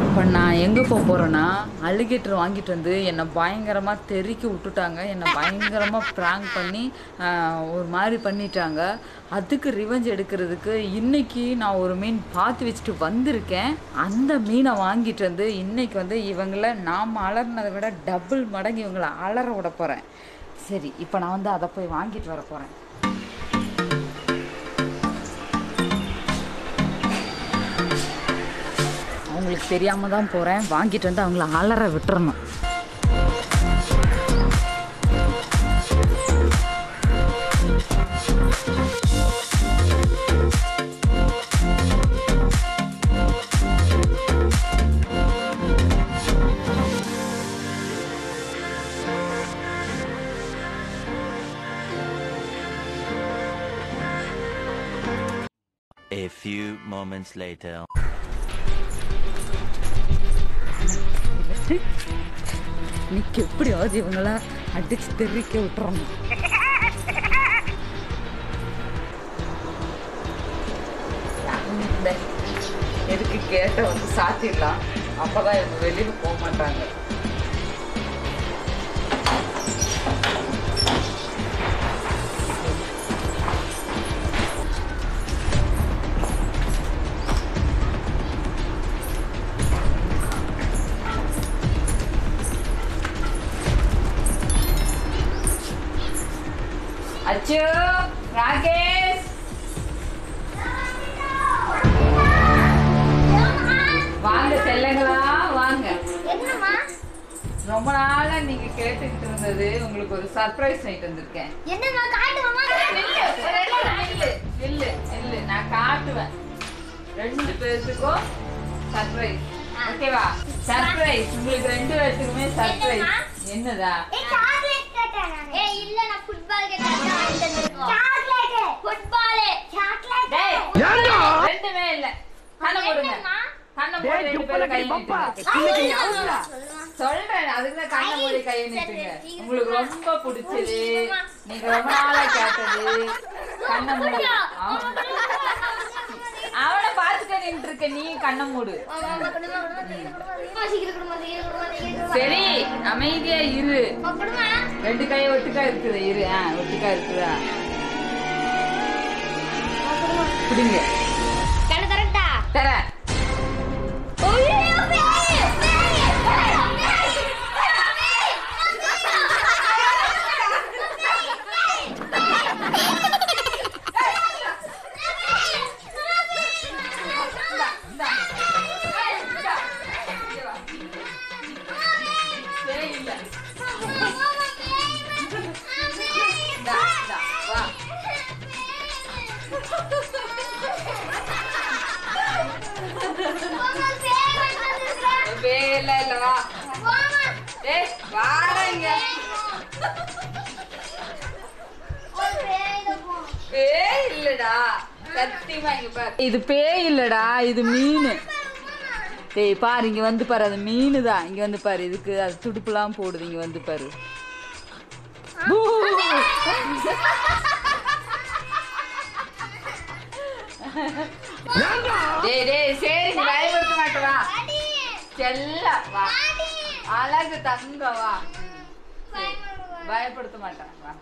இப்போ நான் எங்கே போக போகிறேன்னா அலிகேட்டர் வாங்கிட்டு வந்து என்னை பயங்கரமாக தெறிக்க விட்டுட்டாங்க என்னை பயங்கரமாக ப்ராங்க் பண்ணி ஆஹ், ஒரு மாதிரி பண்ணிட்டாங்க அதுக்கு ரிவெஞ்ச் எடுக்கிறதுக்கு இன்னைக்கு நான் ஒரு மீன் பார்த்து வச்சுட்டு வந்திருக்கேன் அந்த மீனை வாங்கிட்டு வந்து இன்னைக்கு வந்து இவங்கள நாம் அலர்னதை விட டபுள் மடங்கு இவங்களை அலற விட போகிறேன் சரி இப்போ நான் வந்து அதை போய் வாங்கிட்டு வர போகிறேன் அவங்களுக்கு தெரியாமல் தான் போகிறேன் வாங்கிட்டு வந்து அவங்கள அலற விட்டுறணும் A few moments later. இன்னைக்கு எப்படியாவது இவங்கள அடிச்சு தெறிக்க விட்டுறணும் இந்த எதுக்கு கேட்ட வந்து சாத்திடலாம் அப்பதான் இவங்க வெளியில போக மாட்டாங்க அச்சு ராகேஷ் வாங்க செல்லங்களா வாங்க என்னம்மா ரொம்ப நாளா நீங்க கேட்டுக்கிட்டு இருந்தது உங்களுக்கு ஒரு சர்ப்ரைஸ் நைட் வந்திருக்கேன் என்னம்மா காட்டுவாமா இல்ல இல்ல இல்ல நான் காட்டுவேன் ரெண்டு பேர்த்துக்கும் சர்ப்ரைஸ் ஓகேவா சர்ப்ரைஸ் உங்களுக்கு ரெண்டு பேர்த்துக்குமே சர்ப்ரைஸ் என்னதா ஏய் சாக்லேட் கேட்டேன் நான் ஏய் இல்ல நான் ஃபுட்பால் கேட்டேன் சாக்லேட் ஃபுட்பால் சாக்லேட் டேய் ரெண்டுமே இல்ல கண்ணை போடுங்க என்னம்மா? கண்ணை மூடி ரெண்டு பேரும் கை நீட்டுங்க சொல்றேன் அதுக்கு தான் கண்ணை மூடி கை நீட்டுங்க உங்களுக்கு ரொம்ப பிடிச்சது நீங்க ரொம்ப நாளா கேட்டது கண்ணை மூடு அவன்- அவனை பார்த்துட்டு நின்று இருக்க நீ கண்ணை மூடு சரி அமைதியா இரு ரெண்டு கை ஒட்டுக்கா இருக்குது இரு ஆ ஒட்டுக்கா இருக்குதா பிடிங்க தர சரி இல்ல இந்தா, இந்தா, வா வேலை இல்ல வா டேய் வாரங்க பேய் இல்லடா சத்தியமா இங்க பாரு இது பேய் இல்லடா இது மீன் டேய் பாரு இங்க வந்து பாரு அது மீன் தான் இங்க வந்து பாரு இதுக்கு அது துடுப்புலாம் போடுது இங்க வந்து பாரு பூ. டேய் டேய் சரி நீ பயப்படுத்த மாட்டே வா செல்ல வா அழகு தங்க வா சரி, பயப்படுத்த மாட்டேன் வா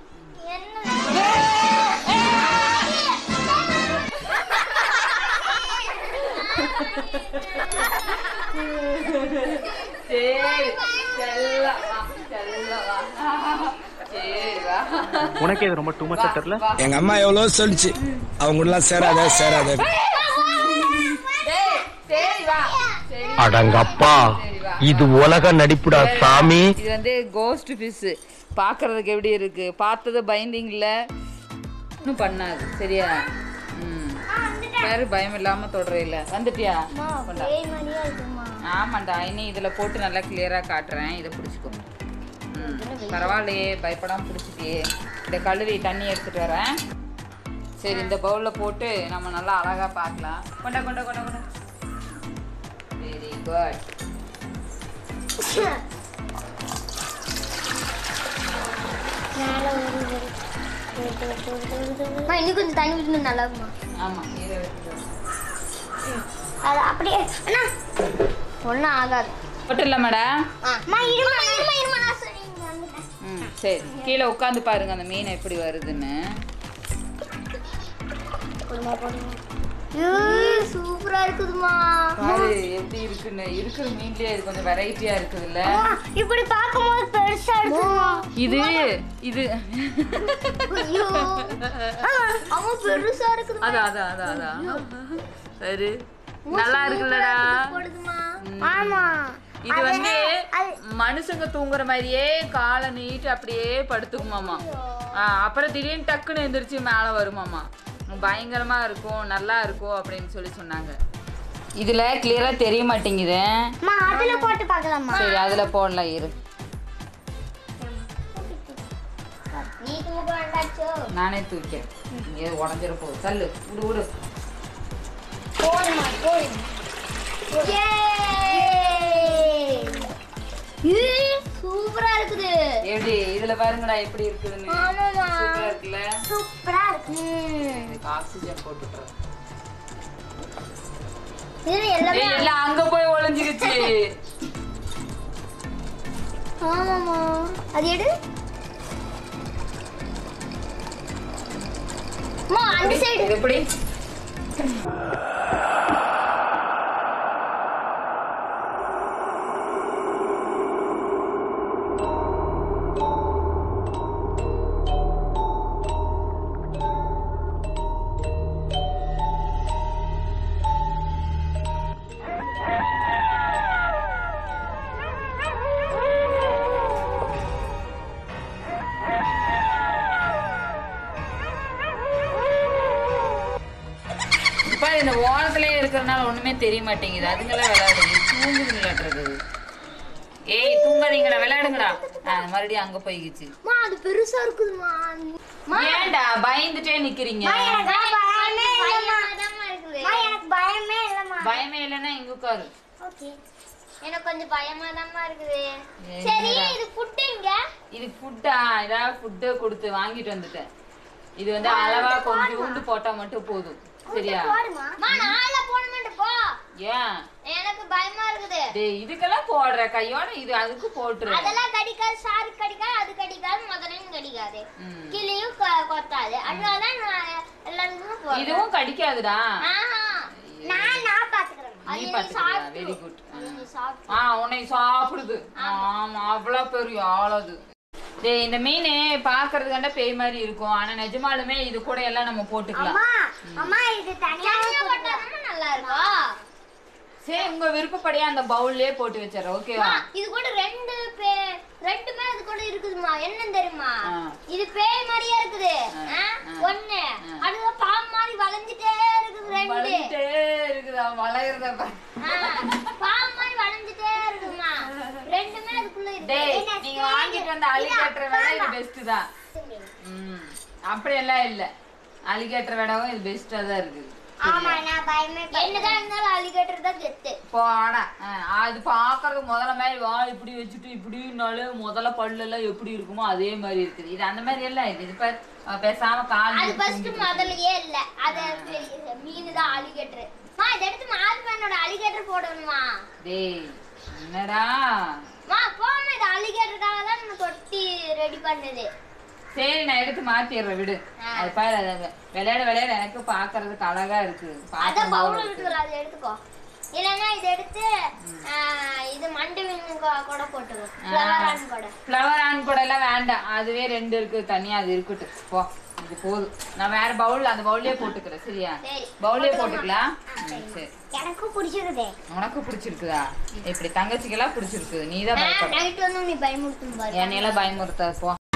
சரி செல்ல வா செல்ல வா சரி வா உனக்கே இது ரொம்ப டூ மச்சா தெரியல வா. எங்க அம்மா எவ்வளவு சொல்லிச்சு அவங்க கூட சேராத சேராத டேய், சரி வா சரி வா. அடங்கப்பா சரி வா. இது உலக நடிப்புடா சாமி இது வந்து கோஸ்ட் ஃபிஷ் பார்க்கறதுக்கு எப்படி இருக்கு பார்த்தது பயந்தீங்கல்ல ஒன்றும் பண்ணாது சரியா ம் வேறு பயம் இல்லாம தொடரையில வந்துட்டியா கொண்டா. ஆமாண்டா இனி இதில் போட்டு நல்லா கிளியராக காட்டுறேன் இதை பிடிச்சிக்கோ ம் பரவாயில்லையே பயப்படாம பிடிச்சிட்டியே இந்த கழுவி தண்ணி எடுத்துட்டு வரேன் சரி இந்த பவுலில் போட்டு நம்ம நல்லா அழகாக பார்க்கலாம் கொண்டா கொண்டா கொண்டா கொண்டா வெரி குட் இன்னும் கொஞ்சம் தண்ணி ஊற்றினா நல்லா இருக்குமா ஆமாம் இதை எடுத்துட்டு வா. அது அப்படியே அண்ணா ஒன்றும் ஆகாது போட்டுடல மேடம் அம்மா இருமா இருமா இருமா நான் சொல்லி இங்க வந்துட்டேன் ம் சரி கீழே உட்காந்து பாருங்க அந்த மீன் எப்படி வருதுன்னு போடுமா போடுமா சூப்பரா இருக்குதுமா பாரு எப்படி இருக்குன்னு இருக்கிற மீன்லயே இது கொஞ்சம் வெரைட்டியா இருக்குதுல்ல இப்படி பார்க்கும்போது பெருசா இருக்குமா இது இது ஐயோ அம்மா பெருசா இருக்குது அதான் அதான் அதான் அதான் சரி நல்லா இருக்குல்லடா போடுதுமா ஆமா இது வந்து மனுஷங்க தூங்குற மாதிரியே காலை நீட்டு அப்படியே படுத்துக்குமாமா ஆ, அப்புறம் திடீர்னு டக்குன்னு எந்திரிச்சு மேலே வருமாமா பயங்கரமா இருக்கும் நல்லா இருக்கும் அப்படின்னு சொல்லி சொன்னாங்க இதுல கிளியரா தெரிய மாட்டேங்குது அம்மா அதுல போட்டு பார்க்கலாமா சரி அதுல போடலாம் இரு நீ தூக்க வேண்டாச்சோ நானே தூக்கேன் ஏது உடஞ்சிட போகுது தள்ளு விடு விடு போடுமா போடுமா சூப்பரா இருக்குது எப்படி இதுல பாருங்கடா எப்படி இருக்குதுன்னு ஆமாமா. சூப்பரா இருக்குல்ல சூப்பரா இருக்கு இதுக்கு ஆக்சிஜன் போட்டுட்டுறேன் இது எல்லாமே ஏய், எல்லாம் அங்க போய் ஒளிஞ்சிருச்சு ஆமாமா அது எடு அம்மா அந்த சைடு இது எப்படி இப்ப இந்த ஓரத்திலே இருக்கிறதுனால ஒண்ணுமே தெரிய மாட்டேங்குது அதுங்கெல்லாம் விளையாடுது தூங்குதுங்களாட்டுறது ஏய் தூங்காதீங்கடா விளையாடுங்கடா ஆ, மறுபடியும் அங்க போய்கிச்சு அம்மா அது பெருசா இருக்குதுமா அம்மா ஏன்டா பயந்துட்டே நிக்கிறீங்க எனக்கு பயமே இல்லம்மா எனக்கு பயமே இல்லம்மா பயமே இல்லைன்னா இங்க உட்காரு ஓகே எனக்கு கொஞ்சம் பயமா தான்மா இருக்குது என்னடா? சரி இது ஃபுட் எங்க இது ஃபுட்டா ஏதாவது ஃபுட்டு கொடுத்து வாங்கிட்டு வந்துட்டேன் இது வந்து அளவா கொஞ்சோண்டு போட்டா மட்டும் போதும் சரியா போடுமா அம்மா நாள போட மாட்டேன் போ ஏன் எனக்கு பயமா இருக்குது டேய் இதுக்கெல்லாம் போடுற கையோட இது அதுக்கு போட்டுரு அதெல்லாம் கடிக்காது சாரு கடிக்காது அது கடிக்காது முதலையும் கடிக்காது ம். கிளியும் கொ- கொத்தாது அதனாலதான் நான் எல்லாருமே போடுறேன் இதுவும் கடிக்காதுடா ஆஹா நான் நான் பாத்துக்கிறேன் நீ பாத்துக்கிறியா வெரி குட் நீ சாப்பிட்டு ஆ உன்னை சாப்பிடுது ஆமா அவ்வளவு பெரிய ஆளது டேய் இந்த மீன் பாக்குறது கண்ட பேய் மாதிரி இருக்கும் ஆனா நிஜமாலுமே இது கூட எல்லாம் நம்ம போட்டுக்கலாம் அம்மா இது தனியா போட்டாதான் நல்லா இருக்கும் சரி உங்க விருப்பப்படியா அந்த பவுல்லயே போட்டு வச்சிடறேன் ஓகேவா இது கூட ரெண்டு பே ரெண்டுமே இது கூட இருக்குதுமா என்ன தெரியுமா ஆ. இது பேய் மாதிரியே இருக்குது ஆ, ஆ? ஆ. ஒண்ணு அடுத்த பாம்பு மாதிரி வளைஞ்சிட்டே இருக்குது ரெண்டு வளர்ந்துட்டே இருக்குதா வளையறத பாரு. ஆ, பாம்பு மாதிரி வளைஞ்சிட்டே இருக்குதுமா ரெண்டுமே அதுக்குள்ள இருக்கு டேய் என்ன நீங்க வாங்கிட்டு வந்த அலிகேட்டர் விட இது பெஸ்ட் தான் ம் அப்படியெல்லாம் இல்ல அலிகேட்டர் விடவும் இது பெஸ்டா தான் இருக்குது ஆமா நான் பயமே என்னதான் இருந்தாலும் அலிகேட்டர் தான் கெத்து போடா அது பாக்குறது முதல்ல மாதிரி வா இப்படி வச்சுட்டு இப்படினாலே முதல்ல பல்லு எல்லாம் எப்படி இருக்குமோ அதே மாதிரி இருக்குது இது அந்த மாதிரி எல்லாம் இது இப்ப அஹ், பேசாம கால் அது ஃபர்ஸ்ட் முதல்லயே இல்ல அது மீன் தான் அலிகேட்டர் மா இதை எடுத்து மாத்மேனோட அலிகேட்டர் போடணுமா டேய் என்னடா மா போமா இது அலிகேட்டருக்காக தான் நம்ம தொட்டி ரெடி பண்ணது சரி நான் எடுத்து மாத்திடுறேன் விடு அது பாரு அது அது விளையாட விளையாட எனக்கு பாக்குறதுக்கு அழகா இருக்கு அத பார்க்கும் பவுல் போது. இருக்குல்ல அதை எடுத்துக்கோ இல்லைன்னா இதை எடுத்து ஆ, இது மண்டை மீன் கொ- கூட போட்டுக்கோ ஃப்ளவரான் கூட ஃப்ளவர் ஆன் கூட எல்லாம் வேண்டாம் அதுவே ரெண்டு இருக்கு தனியா அது இருக்கட்டும் போ இது போதும் நான் வேற பவுல் அந்த பவுல்லே போட்டுக்கிறேன் சரியா சரி. பவுல்லே போட்டுக்கலாம் ம், சரி எனக்கும் பிடிச்சிருக்குதே உனக்கு பிடிச்சிருக்குதா இப்படி தங்கச்சிக்கெல்லாம் பிடிச்சிருக்கு நீ தான் பயப்பட நைட் வந்து நீ பயமுறுத்தும் பாரு என்னையெல்லாம் பயமுறுத்தாது போ